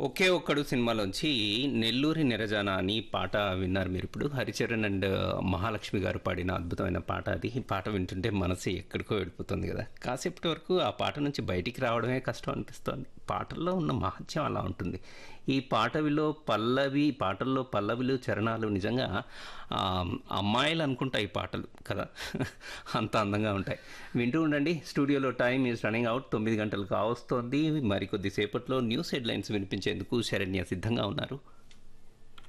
ఒకే ఒక్కడు సినిమాలోంచి నెల్లూరి నిరజాన అని పాట విన్నారు మీరు ఇప్పుడు హరిచరణ్ అండ్ మహాలక్ష్మి గారు పాడిన అద్భుతమైన పాట అది ఈ పాట వింటుంటే మనసు ఎక్కడికో వెళ్ళిపోతుంది కదా కాసేపటి వరకు ఆ పాట నుంచి బయటికి రావడమే కష్టం అనిపిస్తోంది పాటల్లో ఉన్న మహత్యం అలా ఉంటుంది ఈ పాటవిలో పల్లవి పాటల్లో పల్లవిలు చరణాలు నిజంగా ఆ, అమ్మాయిలు అనుకుంటా ఈ పాటలు కదా అంత అందంగా ఉంటాయి వింటూ ఉండండి స్టూడియోలో టైం ఈజ్ రన్నింగ్ అవుట్ తొమ్మిది గంటలు కావస్తోంది మరికొద్ది సేపట్లో న్యూస్ హెడ్లైన్స్ వినిపించేందుకు శరణ్య సిద్ధంగా ఉన్నారు